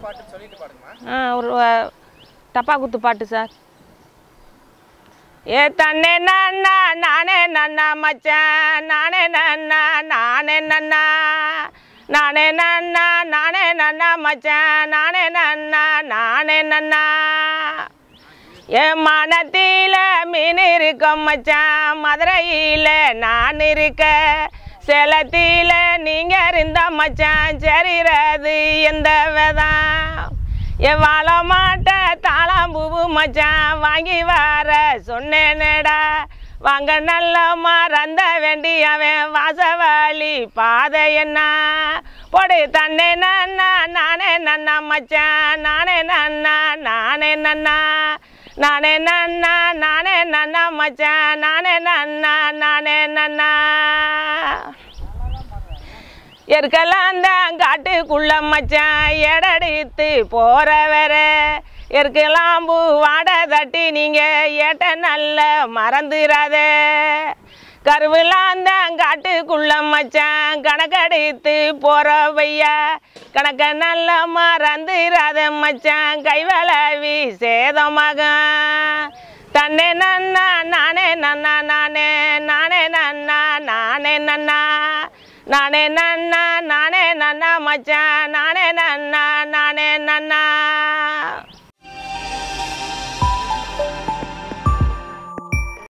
பாட்டுன்னு சொல்லிட்டு பாடுங்கம்மா ஆ ஒரு அஹ், டப்பா குத்து பாட்டு சார் ஏ தன்னே நன்னா நானே நன்னா மச்சான் நானே நன்னா நானே நன்னா நானே நன்னா நானே நன்னா மச்சான் நானே நன்னா நானே நன்னா என் மனத்தில மீன் இருக்கும் மச்சான் மதுரையில் நான் இருக்க சேலத்தில நீங்க இருந்த மச்சான் சரிறது எந்த விதம் என் வாழ மாட்ட தாளாம்பூவு மச்சான் வாங்கி வர சொன்னேனேடா வாங்க நல்ல மறந்த வேண்டியவன் வாசவாளி பாதை என்ன பொடி தன்னே நன்னா நானே நன்னா மச்சான் நானே நன்னா நானே நன்னா நானே நன்னா நானே நன்னா மச்சான் நானே நன்னா நானே நன்னா எருக்கெல்லாம் தான் காட்டுக்குள்ள மச்சான் எடடித்து போறவர எருக்கெல்லாம் பூ வாடை தட்டி நீங்க ஏட்ட நல்ல மறந்துடாத கருவிலாம் தான் காட்டுக்குள்ள மச்சான் கணக்கடித்து போற பையா கணக்க நல்ல மறந்துடாத மச்சான் கைவளவி சேதமகன் தன்னே நன்னா நானே நன்னா நானே நானே நன்னா நானே நன்னா நானே நன்னா நானே நன்னா மச்சான் நானே நன்னா நானே நன்னா